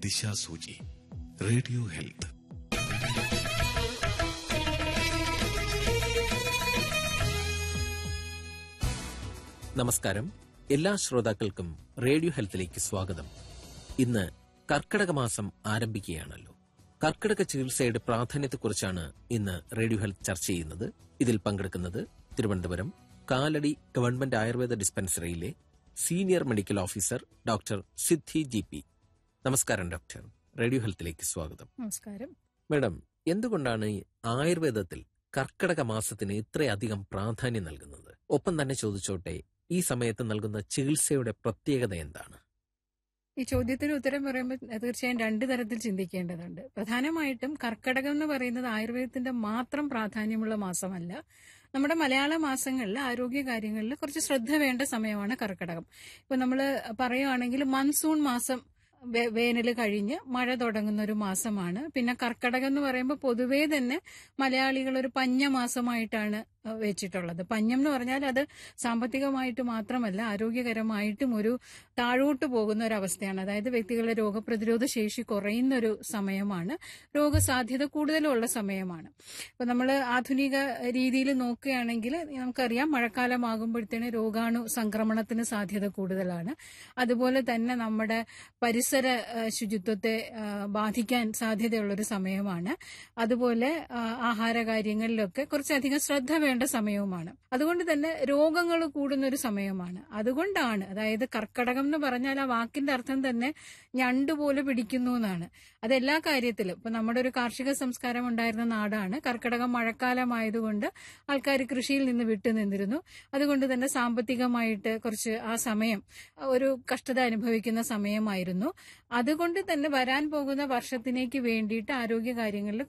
ദിശാസൂചി radio health നമസ്കാരം എല്ലാ ശ്രോതാക്കൾക്കും റേഡിയോ ഹെൽത്തിലേക്ക് സ്വാഗതം ഇന്ന് കർക്കിടക മാസം ആരംഭിക്കുകയാണല്ലോ കർക്കിടക ചികിത്സയുടെ പ്രാധാന്യത്തെക്കുറിച്ചാണ് ഇന്ന് റേഡിയോ ഹെൽത്ത് ചർച്ച ചെയ്യുന്നത് ഇതിൽ പങ്കെടുക്കുന്നത് തിരുവനന്തപുരം കാലടി ഗവൺമെന്റ് ആയുർവേദ ഡിസ്പെൻസറിയിലെ senior medical officer doctor Siddhi G P നമസ്കാരം ഡോക്ടർ റേഡിയോ ഹെൽത്തിലേക്ക് സ്വാഗതം നമസ്കാരം മേഡം എന്തുകൊണ്ടാണ് ഈ ആയുർവേദത്തിൽ കർക്കിടക മാസത്തിന് ഇത്രയധികം പ്രാധാന്യം നൽകുന്നത് ഒപ്പം തന്നെ ചോദിച്ചോട്ടെ ഈ സമയത്ത് നൽകുന്ന ചികിത്സയുടെ പ്രത്യേകത എന്താണ് ഈ ചോദ്യത്തിന് ഉത്തരം പറയുമ്പോൾ തീർച്ചയായും രണ്ട് തരത്തിൽ ചിന്തിക്കേണ്ടതുണ്ട് പ്രധാനമായിട്ടും കർക്കടകം എന്ന് പറയുന്നത് ആയുർവേദത്തിന്റെ മാത്രം പ്രാധാന്യമുള്ള മാസമല്ല നമ്മുടെ മലയാള മാസങ്ങളിൽ ആരോഗ്യ കാര്യങ്ങളിൽ കുറച്ച് ശ്രദ്ധ വേണ്ട സമയമാണ് കർക്കടകം ഇപ്പൊ നമ്മൾ പറയുകയാണെങ്കിൽ മൺസൂൺ മാസം വേനൽ കഴിഞ്ഞ് മഴ തുടങ്ങുന്ന ഒരു മാസമാണ് പിന്നെ കർക്കടകം എന്ന് പറയുമ്പോൾ പൊതുവേ തന്നെ മലയാളികൾ ഒരു പഞ്ഞ മാസമായിട്ടാണ് വെച്ചിട്ടുള്ളത് പഞ്ഞം എന്ന് പറഞ്ഞാൽ അത് സാമ്പത്തികമായിട്ട് മാത്രമല്ല ആരോഗ്യകരമായിട്ടും ഒരു താഴോട്ട് പോകുന്ന ഒരു അവസ്ഥയാണ് അതായത് വ്യക്തികളുടെ രോഗപ്രതിരോധ ശേഷി കുറയുന്ന ഒരു സമയമാണ് രോഗസാധ്യത കൂടുതലുള്ള സമയമാണ് ഇപ്പൊ നമ്മൾ ആധുനിക രീതിയിൽ നോക്കുകയാണെങ്കിൽ നമുക്കറിയാം മഴക്കാലമാകുമ്പോഴത്തേന് രോഗാണു സംക്രമണത്തിന് സാധ്യത കൂടുതലാണ് അതുപോലെ തന്നെ നമ്മുടെ പരിസര ശുചിത്വത്തെ ബാധിക്കാൻ സാധ്യതയുള്ള ഒരു സമയമാണ് അതുപോലെ ആഹാര കാര്യങ്ങളിലൊക്കെ കുറച്ചധികം ശ്രദ്ധ വേണ്ട സമയവുമാണ് അതുകൊണ്ട് തന്നെ രോഗങ്ങൾ കൂടുന്ന ഒരു സമയമാണ് അതുകൊണ്ടാണ് അതായത് കർക്കടകം എന്ന് പറഞ്ഞാൽ ആ വാക്കിന്റെ അർത്ഥം തന്നെ ഞണ്ടുപോലെ പിടിക്കുന്നു എന്നാണ് അത് എല്ലാ കാര്യത്തിലും ഇപ്പൊ നമ്മുടെ ഒരു കാർഷിക സംസ്കാരം ഉണ്ടായിരുന്ന നാടാണ് കർക്കടകം മഴക്കാലമായതുകൊണ്ട് ആൾക്കാർ കൃഷിയിൽ നിന്ന് വിട്ടു നിന്നിരുന്നു അതുകൊണ്ട് തന്നെ സാമ്പത്തികമായിട്ട് കുറച്ച് ആ സമയം ഒരു കഷ്ടത അനുഭവിക്കുന്ന സമയമായിരുന്നു അതുകൊണ്ട് തന്നെ വരാൻ പോകുന്ന വർഷത്തിലേക്ക് വേണ്ടിയിട്ട് ആരോഗ്യ കാര്യങ്ങളിൽ